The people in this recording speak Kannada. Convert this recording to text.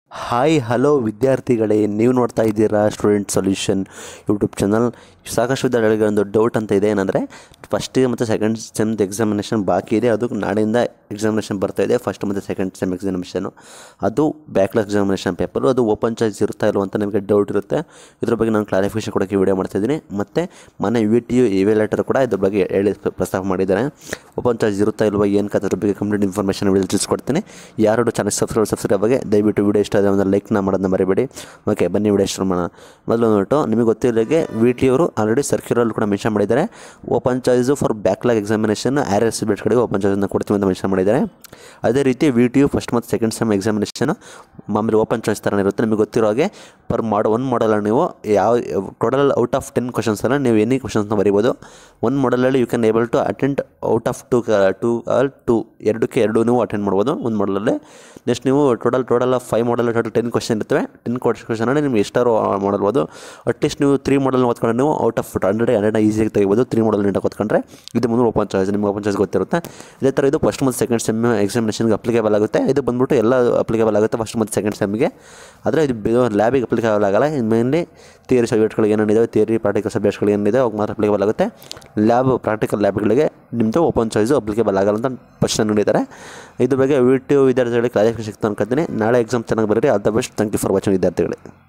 ಹಾಯ್ ಹಲೋ ವಿದ್ಯಾರ್ಥಿಗಳೇ ನೀವು ನೋಡ್ತಾ ಇದ್ದೀರಾ ಸ್ಟೂಡೆಂಟ್ ಸೊಲ್ಯೂಷನ್ ಯೂಟ್ಯೂಬ್ ಚಾನಲ್ ಸಾಕಷ್ಟು ವಿದ್ಯಾರ್ಥಿಗಳಿಗೆ ಒಂದು ಡೌಟ್ ಅಂತ ಇದೆ ಏನಂದರೆ ಫಸ್ಟ್ ಮತ್ತು ಸೆಕೆಂಡ್ ಸೆಮ್ದು ಎಕ್ಸಾಮಿನೇಷನ್ ಬಾಕಿ ಇದೆ ಅದು ನಾಳೆಯಿಂದ ಎಕ್ಸಾಮಿನೇಷನ್ ಬರ್ತಾ ಇದೆ ಫಸ್ಟ್ ಮತ್ತು ಸೆಕೆಂಡ್ ಸೆಮ್ ಎಕ್ಸಾಮಿನೇಷನು ಅದು ಬ್ಯಾಕ್ಲಾಗ್ ಎಕ್ಸಾಮಿನೇಷನ್ ಪೇಪರು ಅದು ಓಪನ್ ಚಾಯ್ಸ್ ಇರುತ್ತಾ ಇಲ್ವ ಅಂತ ನಿಮಗೆ ಡೌಟ್ ಇರುತ್ತೆ ಇದ್ರ ಬಗ್ಗೆ ನಾನು ಕ್ಲಾರಿಫಿಕೇಶನ್ ಕೊಡೋಕ್ಕೆ ವಿಡಿಯೋ ಮಾಡ್ತಾಯಿದ್ದೀನಿ ಮತ್ತು ಮನೆ ವಿ ಟಿ ಯು ಇವೇಲೇಟರ್ ಕೂಡ ಇದ್ರ ಬಗ್ಗೆ ಹೇಳಿ ಪ್ರಸ್ತಾಪ ಮಾಡಿದ್ದಾರೆ ಓಪನ್ ಚಾಯ್ಸ್ ಇರುತ್ತಾ ಇಲ್ವ ಏನು ಕಥೆ ಅದ್ರ ಬಗ್ಗೆ ಕಂಪ್ಲೀಟ್ ಇನ್ಫಾರ್ಮೇಷನ್ ವಿಡಿಯೋ ತಿಳಿಸ್ಕೊಡ್ತೀನಿ ಯಾರು ಚಾನಲ್ ಸಬ್ಸ್ಕ್ರೈಬ್ ಸಬ್ಸ್ಕ್ರೈಬ್ ಬಗ್ಗೆ ದಯವಿಟ್ಟು ವಿಡಿಯೋ ಇಷ್ಟ ಆದರೆ ಒಂದು ಲೈಕ್ನ ಮಾಡೋದನ್ನ ಮರಿಬೇಡಿ ಓಕೆ ಬನ್ನಿ ವಿಡಿಯೋ ಇಷ್ಟ ಮಾಡೋಣ ಮೊದಲು ನೋಟು ನಿಮಗೆ ಗೊತ್ತಿರೋಗೆ ವಿ ಟಿ ಅವರು ಆಲ್ರೆಡಿ ಸರ್ಕ್ಯುಲರ್ ಕೂಡ ಮೆನ್ಷನ್ ಮಾಡಿದ್ದಾರೆ open choice for backlog examination ಆರ್ ಎಸ್ ಬೇಟ್ ಕಡೆಗೆ ಓಪನ್ ಚಾಯ್ಸನ್ನು ಕೊಡ್ತೀವಿ ಅಂತ ಮೆನ್ಷನ್ ಮಾಡಿದ್ದಾರೆ ಅದೇ ರೀತಿ ವಿ ಟಿ ಯು ಫಸ್ಟ್ ಮತ್ತು ಸೆಕೆಂಡ್ ಸೆಮ್ ಎಕ್ಸಾಮಿನೇಷನ್ ಮಾಮೂಲಿ ಓಪನ್ ಚಾಯ್ಸ್ ಥರನೇ ಇರುತ್ತೆ ನಿಮಗೆ ಗೊತ್ತಿರೋ ಹಾಗೆ ಪರ್ ಮಾಡ ಒಂದು ಮಾಡಲಲ್ಲಿ ನೀವು ಯಾವ ಟೋಟಲ್ ಔಟ್ ಆಫ್ ಟೆನ್ ಕ್ವಶನ್ಸನ್ನು ನೀವು ಎನಿ ಕ್ವಶನ್ಸ್ನ ಬರೀಬೋದು ಒಂದು ಮಾಡಲಲ್ಲಿ you can able to attend out of two two all two ಎರಡಕ್ಕೆ ಎರಡು ನೀವು ಅಟೆಂಡ್ ಮಾಡ್ಬೋದು ಒಂದು ಮಾಡಲಲ್ಲಿ ನೆಕ್ಸ್ಟ್ ನೀವು total total of five module total ten question ಇರ್ತವೆ ಟೆನ್ ಕ್ವಶನ್ ನಿಮ್ಗೆ ಎಷ್ಟಾರು ಮಾಡ್ಬೋದು ಅಟ್ಲೀಸ್ಟ್ ನೀವು ತ್ರೀ ಮಾಡಲ್ ಓದ್ಕೊಂಡ್ರೆ ನೀವು ಔಟ್ ಆಫ್ ಹಂಡ್ರೆಡ್ ಹಂಡ್ರೆಡ್ ಈಸಿಯಾಗಿ ತೆಗಿಬೋದು ತ್ರೀ ಮಾಡಲ್ ನೀಟಾಗಿ ಓದ್ಕೊಂಡ್ರೆ ಇದು ಬಂದು ಓಪನ್ ಚಾಯ್ಸ್ ನಿಮ್ಗೆ ಓಪನ್ ಚಾಯ್ಸ್ ಗೊತ್ತಿರುತ್ತೆ ಇದೇ ಥರ ಇದು ಫಸ್ಟ್ ಮತ್ತು ಸೆಕೆಂಡ್ ಸೆಮ್ ಎಕ್ಸಾಮಿನೇಷನ್ಗೆ ಅಪ್ಲಿಕೇಬಲ್ ಆಗುತ್ತೆ ಇದು ಬಂದ್ಬಿಟ್ಟು ಎಲ್ಲ ಅಪ್ಲಿಕೇಬಲ್ ಆಗುತ್ತೆ ಫಸ್ಟ್ ಮತ್ತು ಸೆಕೆಂಡ್ ಸೆಮ್ಗೆ ಆದರೆ ಇದು ಲ್ಯಾಬಿಗೆ ಅಪ್ಲಿಕೇಬಲ್ ಆಗಲ್ಲ ಇದು ಮೇನ್ಲಿ ಥಿಯರಿ ಸಬ್ಜೆಕ್ಟ್ಗಳಿಗೆ ಏನೇನಿದೆ ಥಿಯರಿ ಪ್ರಾಕ್ಟಿಕಲ್ ಸಬ್ಜೆಕ್ಟ್ಗಳು ಏನಿದೆ ಅವಾಗ ಮಾತ್ರ ಅಪ್ಲಿಕೇಬಲ್ ಆಗುತ್ತೆ ಲ್ಯಾಬ್ ಪ್ರಾಕ್ಟಿಕಲ್ ಲ್ಯಾಬ್ಗಳಿಗೆ ನಿಮ್ಮದು ಓಪನ್ ಚಾಯ್ಸು ಅಪ್ಲಿಕೇಬಲ್ ಆಗಲ್ಲ ಅಂತ ಫಸ್ಟ್ ನೀಡಿದ್ದಾರೆ ಇದ್ರ ಬಗ್ಗೆ ವಿ ಟಿ ಯು ವಿದ್ಯಾರ್ಥಿಗಳಿಗೆ ಕ್ಲಾರಿಫಿಕೇಶನ್ ಸಿಗ್ತಾ ಅನ್ಕೊತೀನಿ ನಾಳೆ ಎಕ್ಸಾಮ್ ಚೆನ್ನಾಗಿ ಬರೀರಿ all the best thank you for watching ವಿದ್ಯಾರ್ಥಿಗಳೇ